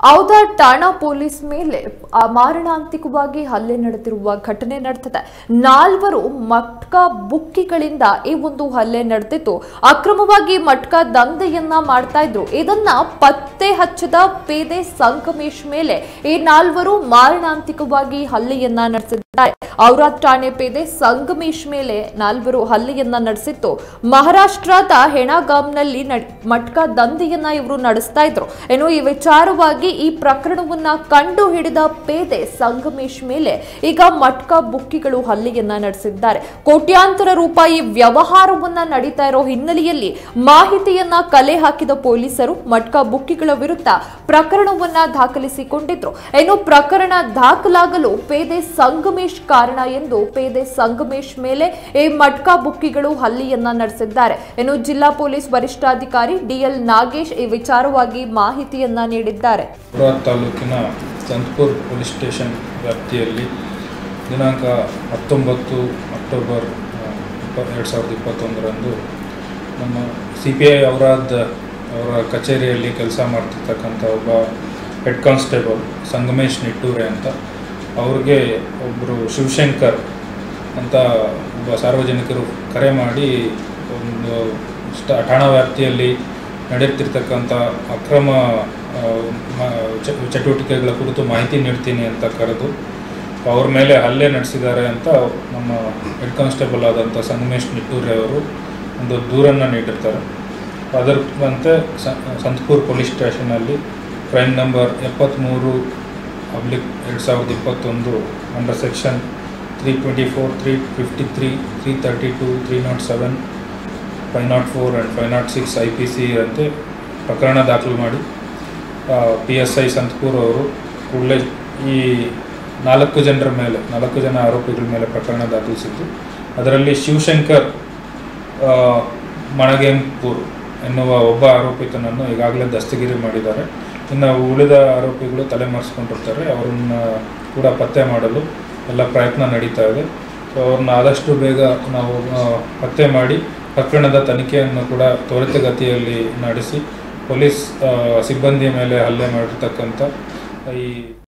ಔದಾ ಠಾಣಾ ಪೊಲೀಸ್ ಮೇಲೆ ಆ ಮಾರಣಾಂತಿಕವಾಗಿ ಹಲ್ಲೆ ನಡೆದಿರುವ ಘಟನೆ ನಡೆದಿದೆ ನಾಲ್ವರು ಮಟ್ಕಾ ಬುಕ್ಕಿಗಳಿಂದ ಈ ಒಂದು ಹಲ್ಲೆ ನಡೆದಿದ್ದು ಅಕ್ರಮವಾಗಿ ಮಟ್ಕಾ ದಂಧೆಯನ್ನ ಮಾಡ್ತಾ ಇದ್ರು ಇದನ್ನ ಪತ್ತೆ ಹಚ್ಚದ ಪೇದೆ ಸಂಗಮೇಶ್ ಮೇಲೆ ಈ ನಾಲ್ವರು ಮಾರಣಾಂತಿಕವಾಗಿ ಹಲ್ಲೆಯನ್ನ ನಡೆಸಿದ್ದಾರೆ ಔರಾದ್ ಠಾಣೆ ಪೇದೆ ಸಂಗಮೇಶ್ ಮೇಲೆ ನಾಲ್ವರು ಹಲ್ಲೆಯನ್ನ ನಡೆಸಿತ್ತು ಮಹಾರಾಷ್ಟ್ರದ ಹೆಣಗಾಮ್ನಲ್ಲಿ ನಡ್- ಮಟ್ಕಾ ದಂಧೆಯನ್ನ ಇವರು ನಡೆಸ್ತಾ ಇದ್ರು ಏನು ಈ ವಿಚಾರವಾಗಿ ಈ ಪ್ರಕರಣವನ್ನ ಕಂಡು ಹಿಡಿದ ಪೇದೆ ಸಂಗಮೇಶ್ ಮೇಲೆ ಈಗ ಮಟ್ಕಾ ಬುಕ್ಕಿಗಳು ಹಲ್ಲೆಯನ್ನ ನಡೆಸಿದ್ದಾರೆ ಕೋಟ್ಯಾಂತರ ರೂಪಾಯಿ ವ್ಯವಹಾರವನ್ನ ನಡೀತಾ ಇರೋ ಹಿನ್ನೆಲೆಯಲ್ಲಿ ಮಾಹಿತಿಯನ್ನ ಕಲೆ ಹಾಕಿದ ಪೊಲೀಸರು ಮಟ್ಕಾ ಬುಕ್ಕಿಗಳ ವಿರುದ್ಧ ಪ್ರಕರಣವನ್ನ ದಾಖಲಿಸಿಕೊಂಡಿದ್ರು ಇನ್ನು ಪ್ರಕರಣ ದಾಖಲಾಗಲು ಪೇದೆ ಸಂಗಮೇಶ್ ಕಾರಣ ಎಂದು ಪೇದೆ ಸಂಗಮೇಶ್ ಮೇಲೆ ಈ ಮಟ್ಕಾ ಬುಕ್ಕಿಗಳು ಹಲ್ಲೆಯನ್ನ ನಡೆಸಿದ್ದಾರೆ ಇನ್ನು ಜಿಲ್ಲಾ ಪೊಲೀಸ್ ವರಿಷ್ಠಾಧಿಕಾರಿ ಡಿಎಲ್ ನಾಗೇಶ್ ಈ ವಿಚಾರವಾಗಿ ಮಾಹಿತಿಯನ್ನ ನೀಡಿದ್ದಾರೆ ಔರಾದ್ ತಾಲೂಕಿನ ಸಂತಪುರ್ ಪೊಲೀಸ್ ಸ್ಟೇಷನ್ ವ್ಯಾಪ್ತಿಯಲ್ಲಿ ದಿನಾಂಕ ಹತ್ತೊಂಬತ್ತು ಅಕ್ಟೋಬರ್ ಎರಡು ಸಾವಿರದ ಇಪ್ಪತ್ತೊಂದರಂದು ನಮ್ಮ ಸಿ ಪಿ ಐ ಔರಾದ್ ಅವರ ಕಚೇರಿಯಲ್ಲಿ ಕೆಲಸ ಮಾಡ್ತಿರ್ತಕ್ಕಂಥ ಒಬ್ಬ ಹೆಡ್ ಕಾನ್ಸ್ಟೇಬಲ್ ಸಂಗಮೇಶ್ ನಿಟ್ಟೂರೆ ಅಂತ ಅವ್ರಿಗೆ ಒಬ್ಬರು ಶಿವಶಂಕರ್ ಅಂತ ಒಬ್ಬ ಸಾರ್ವಜನಿಕರು ಕರೆ ಮಾಡಿ ಒಂದು ಸ್ಟ ಠಾಣಾ ವ್ಯಾಪ್ತಿಯಲ್ಲಿ ನಡೆಯುತ್ತಿರ್ತಕ್ಕಂಥ ಅಕ್ರಮ ಆ, ಮ- ಚ- ಚಟುವಟಿಕೆಗಳ ಕುರಿತು ಮಾಹಿತಿ ನೀಡ್ತೀನಿ ಅಂತ ಕರೆದು ಅವ್ರ ಮೇಲೆ ಹಲ್ಲೆ ನಡೆಸಿದ್ದಾರೆ ಅಂತ ನಮ್ಮ ಹೆಡ್ ಕಾನ್ಸ್ಟೇಬಲ್ ಆದಂಥ ಸಂಗಮೇಶ್ ನಿಟ್ಟೂರಿ ಅವರು ಒಂದು ದೂರನ್ನು ನೀಡಿರ್ತಾರೆ ಅದರಂತೆ ಸ- ಸಂತಪುರ್ ಪೊಲೀಸ್ ಸ್ಟೇಷನಲ್ಲಿ ಕ್ರೈಮ್ ನಂಬರ್ ಎಪ್ಪತ್ತ್ಮೂರು ಪಬ್ಲಿಕ್ ಎರಡು ಸಾವಿರದ ಇಪ್ಪತ್ತೊಂದು under section three twenty four three fifty three three thirty two three nought seven five nought four and five nought six I P C ಅಂತೆ ಪ್ರಕರಣ ದಾಖಲು ಮಾಡಿ ಪಿ ಎಸ್ ಐ ಸಂತಪುರ್ ಅವರು ಕೂಡಲೇ ಈ ನಾಲ್ಕು ಜನರ ಮೇಲೆ ನಾಲ್ಕು ಜನ ಆರೋಪಿಗಳ ಮೇಲೆ ಪ್ರಕರಣ ದಾಖಲಿಸಿದ್ದು ಅದರಲ್ಲಿ ಶಿವಶಂಕರ್ ಆ, ಮಣಗೇಂಪುರ್ ಎನ್ನುವ ಒಬ್ಬ ಆರೋಪಿತನನ್ನು ಈಗಾಗಲೇ ದಸ್ತಗಿರಿ ಮಾಡಿದ್ದಾರೆ ಇನ್ನು ಉಳಿದ ಆರೋಪಿಗಳು ತಲೆಮರೆಸ್ಕೊಂಡಿರ್ತಾರೆ ಅವ್ರನ್ನ ಕೂಡ ಪತ್ತೆ ಮಾಡಲು ಎಲ್ಲ ಪ್ರಯತ್ನ ನಡೀತಾ ಇದೆ ಸೊ ಅವ್ರನ್ನ ಆದಷ್ಟು ಬೇಗ ನಾವು ಆ, ಪತ್ತೆ ಮಾಡಿ ಪ್ರಕರಣದ ತನಿಖೆಯನ್ನು ಕೂಡ ತ್ವರಿತಗತಿಯಲ್ಲಿ ನಡೆಸಿ ಪೊಲೀಸ್ ಆ, ಸಿಬ್ಬಂದಿಯ ಮೇಲೆ ಹಲ್ಲೆ ಮಾಡಿರ್ತಕ್ಕಂಥ ಈ